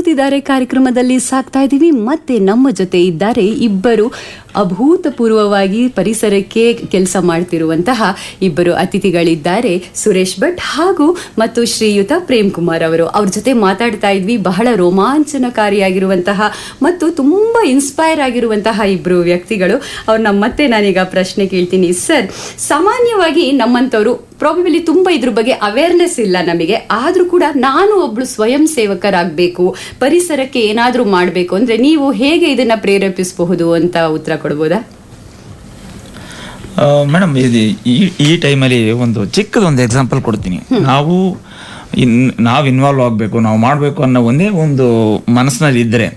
ನಗುತ್ತಿದ್ದಾರೆ ಕಾರ್ಯಕ್ರಮದಲ್ಲಿ ಸಾಕ್ತಾ ಇದ್ದೀವಿ ಮತ್ತೆ ನಮ್ಮ ಜೊತೆ ಇದ್ದಾರೆ ಇಬ್ಬರು ಅಭೂತಪೂರ್ವವಾಗಿ ಪರಿಸರಕ್ಕೆ ಕೆಲಸ ಮಾಡ್ತಿರುವಂತಹ ಇಬ್ಬರು ಅತಿಥಿಗಳಿದ್ದಾರೆ ಸುರೇಶ್ ಭಟ್ ಹಾಗೂ ಮತ್ತು ಶ್ರೀಯುತ ಪ್ರೇಮ್ ಕುಮಾರ್ ಅವರು ಅವ್ರ ಜೊತೆ ಮಾತಾಡ್ತಾ ಇದ್ವಿ ಬಹಳ ರೋಮಾಂಚನಕಾರಿಯಾಗಿರುವಂತಹ ಮತ್ತು ತುಂಬಾ ಇನ್ಸ್ಪೈರ್ ಆಗಿರುವಂತಹ ಇಬ್ರು ವ್ಯಕ್ತಿಗಳು ಅವ್ರನ್ನ ಮತ್ತೆ ನಾನೀಗ ಪ್ರಶ್ನೆ ಕೇಳ್ತೀನಿ ಸರ್ ಸಾಮಾನ್ಯವಾಗಿ ನಮ್ಮಂತವರು ಪ್ರಾಬಬಿಲಿ ತುಂಬಾ ಇದ್ರ ಬಗ್ಗೆ ಅವೇರ್ನೆಸ್ ಇಲ್ಲ ನಮಗೆ ಆದ್ರೂ ಕೂಡ ನಾನು ಒಬ್ಳು ಸ್ವಯಂ ಸೇವಕರಾಗಬೇಕು ಪರಿಸರಕ್ಕೆ ಏನಾದ್ರೂ ಮಾಡಬೇಕು ಅಂದ್ರೆ ನೀವು ಹೇಗೆ ಇದನ್ನ ಪ್ರೇರೇಪಿಸಬಹುದು ಅಂತ ಉತ್ತರ ಕೊಡ್ಬೋದಾ ಮೇಡಮ್ ಇದು ಈ ಈ ಟೈಮಲ್ಲಿ ಒಂದು ಚಿಕ್ಕದೊಂದು ಎಕ್ಸಾಂಪಲ್ ಕೊಡ್ತೀನಿ ನಾವು ಇನ್ ನಾವು ಇನ್ವಾಲ್ವ್ ಆಗಬೇಕು ನಾವು ಮಾಡಬೇಕು ಅನ್ನೋ ಒಂದೇ ಒಂದು ಮನಸ್ಸಿನಲ್ಲಿ ಇದ್ದರೆ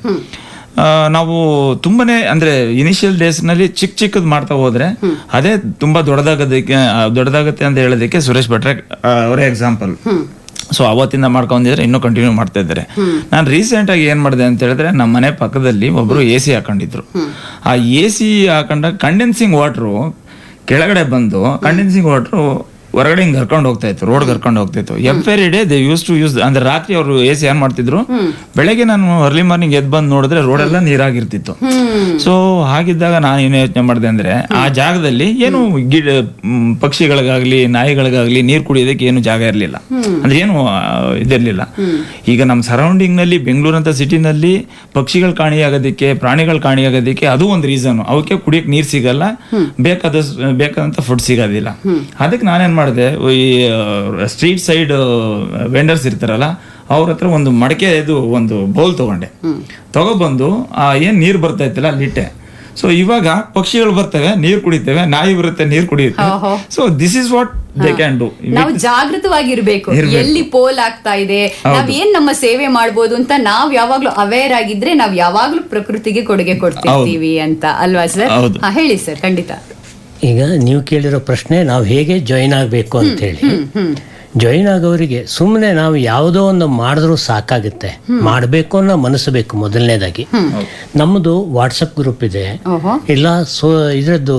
ನಾವು ತುಂಬಾನೇ ಅಂದ್ರೆ ಇನಿಷಿಯಲ್ ಡೇಸ್ನಲ್ಲಿ ಚಿಕ್ಕ ಚಿಕ್ಕದ್ ಮಾಡ್ತಾ ಹೋದ್ರೆ ಅದೇ ತುಂಬಾ ದೊಡ್ಡದಾಗೋದಕ್ಕೆ ಆ, ದೊಡ್ಡದಾಗತ್ತೆ ಅಂತ ಹೇಳೋದಕ್ಕೆ ಸುರೇಶ್ ಭಟ್ರೆ ಆ, ಅವರೇ ಎಕ್ಸಾಂಪಲ್ ಸೊ ಅವತ್ತಿಂದ ಮಾಡ್ಕೊಂಡಿದ್ರೆ ಇನ್ನೂ ಕಂಟಿನ್ಯೂ ಮಾಡ್ತಾ ಇದ್ದಾರೆ ನಾನು ರೀಸೆಂಟ್ ಆಗಿ ಏನ್ ಮಾಡಿದೆ ಅಂತ ಹೇಳಿದ್ರೆ ನಮ್ಮ ಮನೆ ಪಕ್ಕದಲ್ಲಿ ಒಬ್ರು ಎ ಸಿ ಹಾಕೊಂಡಿದ್ರು ಆ ಎ ಸಿ ಹಾಕೊಂಡ ಕಂಡೆನ್ಸಿಂಗ್ ವಾಟ್ರು ಕೆಳಗಡೆ ಬಂದು ಕಂಡೆನ್ಸಿಂಗ್ ವಾಟ್ರು ಹೊರಗಡೆ ಹಿಂಗ್ ಕರ್ಕೊಂಡು ಹೋಗ್ತಾ ಇತ್ತು ರೋಡ್ ಕರ್ಕೊಂಡು ಹೋಗ್ತಾ ಇತ್ತು every day they use to use ಅಂದ್ರೆ ರಾತ್ರಿ ಅವರು ಎ ಸಿ ಏನ್ ಮಾಡ್ತಿದ್ರು ಬೆಳಗ್ಗೆ ನಾನು ಅರ್ಲಿ ಮಾರ್ನಿಂಗ್ ಎದ್ ಬಂದು ನೋಡಿದ್ರೆ ರೋಡ್ ಎಲ್ಲ ನೀರಾಗಿರ್ತಿತ್ತು ಸೊ ಹಾಗಿದ್ದಾಗ ನಾನು ಏನು ಯೋಚನೆ ಮಾಡಿದೆ ಅಂದ್ರೆ ಆ ಜಾಗದಲ್ಲಿ ಏನು ಗಿಡ ಮ್, ಪಕ್ಷಿಗಳಿಗಾಗ್ಲಿ ನಾಯಿಗಳಿಗಾಗ್ಲಿ ನೀರು ಕುಡಿಯೋದಕ್ಕೆ ಏನು ಜಾಗ ಇರಲಿಲ್ಲ ಅಂದ್ರೆ ಏನು ಆ, ಇದಿರ್ಲಿಲ್ಲ ಈಗ ನಮ್ಮ ಸರೌಂಡಿಂಗ್ ನಲ್ಲಿ ಬೆಂಗಳೂರಂತ ಸಿಟಿನಲ್ಲಿ ಪಕ್ಷಿಗಳು ಕಾಣಿಯಾಗೋದಕ್ಕೆ ಪ್ರಾಣಿಗಳು ಕಾಣಿಯಾಗೋದಕ್ಕೆ ಅದು ಒಂದು ರೀಸನ್ ಅವಕ್ಕೆ ಕುಡಿಯಕ್ಕೆ ನೀರು ಸಿಗಲ್ಲ ಬೇಕಾದ ಬೇಕಾದಂತ ಫುಡ್ ಸಿಗೋದಿಲ್ಲ ಅದಕ್ಕೆ ನಾನೇನ್ ಮಾಡಿದೆ ಈ ಸ್ಟ್ರೀಟ್ ಸೈಡ್ ವೆಂಡರ್ಸ್ ಇರ್ತಾರಲ್ಲ ಅವ್ರ ಹತ್ರ ಒಂದು ಮಡಕೆ ಇದು ಒಂದು ಬೌಲ್ ತಗೊಂಡೆ ತಗೊಬಂದು ಆ ಏನ್ ನೀರ್ ಬರ್ತಾ ಇತ್ತಲ್ಲ ಅಲ್ಲಿಟ್ಟೆ ಸೊ ಇವಾಗ ಪಕ್ಷಿಗಳು ಬರ್ತವೆ ನೀರ್ ಕುಡಿತೇವೆ ನಾಯಿ ಬರುತ್ತೆ ನೀರ್ ಕುಡಿಯುತ್ತೆ ಓಹೋ. So this is what they can do ನಾವು ಜಾಗೃತವಾಗಿರ್ಬೇಕು ಇರ್ಬೇಕು. ಎಲ್ಲಿ ಪೋಲ್ ಆಗ್ತಾ ಇದೆ ನಾವ್ ಏನ್ ನಮ್ಮ ಸೇವೆ ಮಾಡ್ಬೋದು ಅಂತ ನಾವ್ ಯಾವಾಗ್ಲೂ ಅವೇರ್ ಆಗಿದ್ರೆ ನಾವ್ ಯಾವಾಗ್ಲೂ ಪ್ರಕೃತಿಗೆ ಕೊಡುಗೆ ಕೊಡ್ತಿರ್ತೀವಿ ಅಂತ ಅಲ್ವಾ ಸರ್ ಹೌದು. ಹಾ, ಹೇಳಿ ಸರ್ ಖಂಡಿತ ಈಗ ನೀವು ಕೇಳಿರೋ ಪ್ರಶ್ನೆ ನಾವು ಹೇಗೆ ಜಾಯಿನ್ ಆಗಬೇಕು ಅಂತೇಳಿ ಜಾಯಿನ್ ಆಗೋರಿಗೆ ಸುಮ್ಮನೆ ನಾವು ಯಾವುದೋ ಒಂದು ಮಾಡಿದ್ರೂ ಸಾಕಾಗುತ್ತೆ ಮಾಡಬೇಕು ಅನ್ನೋ ಮನಸ್ಸು ಬೇಕು ಮೊದಲನೇದಾಗಿ ನಮ್ಮದು ವಾಟ್ಸಪ್ ಗ್ರೂಪ್ ಇದೆ ಓಹೋ ಇಲ್ಲ ಸೊ ಇದರದ್ದು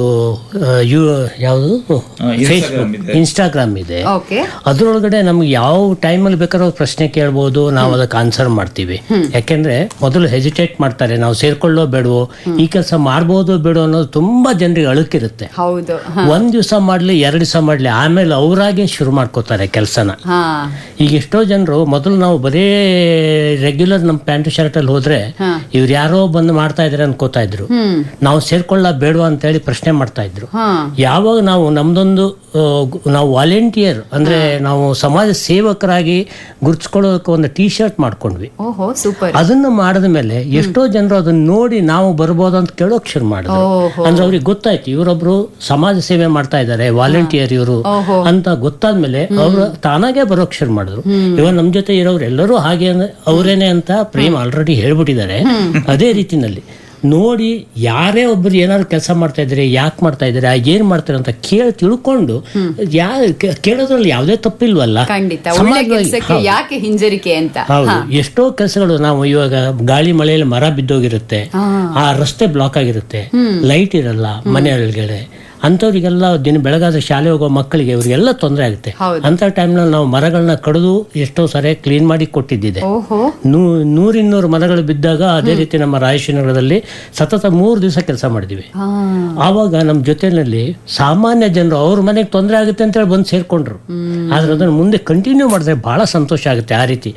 ಯು ಯಾವುದು ಫೇಸ್ಬುಕ್ ಇದೆ. ಇನ್ಸ್ಟಾಗ್ರಾಮ್ ಇದೆ ಓಕೆ ಅದರೊಳಗಡೆ ನಮ್ಗೆ ಯಾವ ಟೈಮಲ್ಲಿ ಬೇಕಾದ್ರೂ ಅವ್ರು ಪ್ರಶ್ನೆ ಕೇಳ್ಬೋದು ನಾವು ಅದಕ್ಕೆ ಆನ್ಸರ್ ಮಾಡ್ತೀವಿ ಯಾಕೆಂದ್ರೆ ಮೊದಲು ಹೆಸಿಟೇಟ್ ಮಾಡ್ತಾರೆ ನಾವು ಸೇರ್ಕೊಳ್ಳೋ ಬೇಡವೋ ಈ ಕೆಲಸ ಮಾಡ್ಬೋದು ಬೇಡೋ ಅನ್ನೋದು ತುಂಬಾ ಜನರಿಗೆ ಅಳುಕಿರುತ್ತೆ ಹೌದು ಒಂದ್ ದಿವಸ ಮಾಡ್ಲಿ ಎರಡು ದಿವಸ ಮಾಡ್ಲಿ ಆಮೇಲೆ ಅವರಾಗೆ ಶುರು ಮಾಡ್ಕೋತಾರೆ ಕೆಲಸನ ಹಾ ಈಗ ಎಷ್ಟೋ ಜನರು ಮೊದಲು ನಾವು ಬರೇ ರೆಗ್ಯುಲರ್ ನಮ್ಮ ಪ್ಯಾಂಟ್ ಶರ್ಟ್ ಅಲ್ಲಿ ಹೋದ್ರೆ ಇವ್ರು ಯಾರೋ ಬಂದು ಮಾಡ್ತಾ ಇದಾರೆ ಅನ್ಕೋತಾ ಇದ್ರು ನಾವು ಸೇರ್ಕೊಳ್ಳ ಬೇಡವಾ ಅಂತ ಹೇಳಿ ಪ್ರಶ್ನೆ ಮಾಡ್ತಾ ಇದ್ರು ಹಾ ಯಾವಾಗ ನಾವು ನಮ್ದೊಂದು ಆ, ಗು- ನಾವು ವಾಲಂಟಿಯರ್ ಅಂದ್ರೆ ನಾವು ಸಮಾಜ ಸೇವಕರಾಗಿ ಗುರ್ಸ್ಕೊಳ್ಳೋಕೆ ಒಂದು ಟೀ ಶರ್ಟ್ ಮಾಡ್ಕೊಂಡ್ವಿ ಓಹೋ ಸೂಪರ್ ಅದನ್ನ ಮಾಡಿದ ಮೇಲೆ ಎಷ್ಟೋ ಜನರು ಅದನ್ನ ನೋಡಿ ನಾವು ಬರ್ಬೋದು ಅಂತ ಕೇಳೋಕ್ ಶುರು ಮಾಡಿದ್ರು ಓಹೋ. ಅಂದ್ರೆ ಅವ್ರಿಗೆ ಗೊತ್ತಾಯ್ತು ಇವರೊಬ್ರು ಸಮಾಜ ಸೇವೆ ಮಾಡ್ತಾ ಇದ್ದಾರೆ ವಾಲಂಟಿಯರ್ ಇವರು ಓಹೋ. ಅಂತ ಗೊತ್ತಾದ್ಮೇಲೆ ಅವರು ತಾನಾಗೆ ಬರೋಕ್ ಶುರು ಮಾಡಿದ್ರು ಇವಾಗ ನಮ್ ಜೊತೆ ಇರೋರು ಎಲ್ಲರೂ ಹಾಗೆ ಅಂದ್ರೆ ಅವರೇನೆ ಅಂತ ಪ್ರೇಮ್ ಆಲ್ರೆಡಿ ಹೇಳ್ಬಿಟ್ಟಿದ್ದಾರೆ ಅದೇ ರೀತಿನಲ್ಲಿ ನೋಡಿ ಯಾರೇ ಒಬ್ರು ಏನಾದ್ರು ಕೆಲಸ ಮಾಡ್ತಾ ಇದ್ರೆ ಯಾಕೆ ಮಾಡ್ತಾ ಇದ್ದಾರೆ ಏನ್ ಮಾಡ್ತಾರೆ ಅಂತ ಕೇಳಿ ತಿಳ್ಕೊಂಡು ಯಾ ಕೇ- ಕೇಳೋದ್ರಲ್ಲಿ ಯಾವುದೇ ತಪ್ಪಿಲ್ವಲ್ಲ ಖಂಡಿತ ಒಳ್ಳೆ ಸಮಾಜವಾಗಿ- ಕೆಲ್ಸಕ್ಕೆ ಹೌದು. ಯಾಕೆ ಹಿಂಜರಿಕೆ ಅಂತ ಹೌದು ಎಷ್ಟೋ ಕೆಲಸಗಳು ನಾವು ಇವಾಗ ಗಾಳಿ ಮಳೆಯಲ್ಲಿ ಮರ ಬಿದ್ದೋಗಿರುತ್ತೆ ಆ ರಸ್ತೆ ಬ್ಲಾಕ್ ಆಗಿರುತ್ತೆ ಲೈಟ್ ಇರಲ್ಲ ಮನೆ ಒಳಗಡೆ ಅಂಥವ್ರಿಗೆಲ್ಲ ದಿನ ಬೆಳಗಾದ್ರೆ ಶಾಲೆ ಹೋಗೋ ಮಕ್ಕಳಿಗೆ ಇವ್ರಿಗೆಲ್ಲ ತೊಂದರೆ ಆಗುತ್ತೆ ಹೌದು. ಅಂತ ಟೈಮ್ನಲ್ಲಿ ನಾವು ಮರಗಳನ್ನ ಕಡಿದು ಎಷ್ಟೋ ಸರಿ ಕ್ಲೀನ್ ಮಾಡಿ ಕೊಟ್ಟಿದ್ದಿದೆ ಓಹೋ ನೂ ನೂರಿನ್ನೂರು ಮರಗಳು ಬಿದ್ದಾಗ ಅದೇ ರೀತಿ ನಮ್ಮ ರಾಯಶ್ರೀನಗರದಲ್ಲಿ ಸತತ ಮೂರು ದಿವಸ ಕೆಲಸ ಮಾಡಿದ್ವಿ ಹಾ ಆವಾಗ ನಮ್ಮ ಜೊತೆನಲ್ಲಿ ಸಾಮಾನ್ಯ ಜನರು ಅವ್ರ ಮನೆಗೆ ತೊಂದರೆ ಆಗುತ್ತೆ ಅಂತ ಹೇಳಿ ಬಂದು ಸೇರ್ಕೊಂಡ್ರು ಆದ್ರೆ ಅದನ್ನ ಮುಂದೆ ಕಂಟಿನ್ಯೂ ಮಾಡಿದ್ರೆ ಬಹಳ ಸಂತೋಷ ಆಗುತ್ತೆ ಆ ರೀತಿ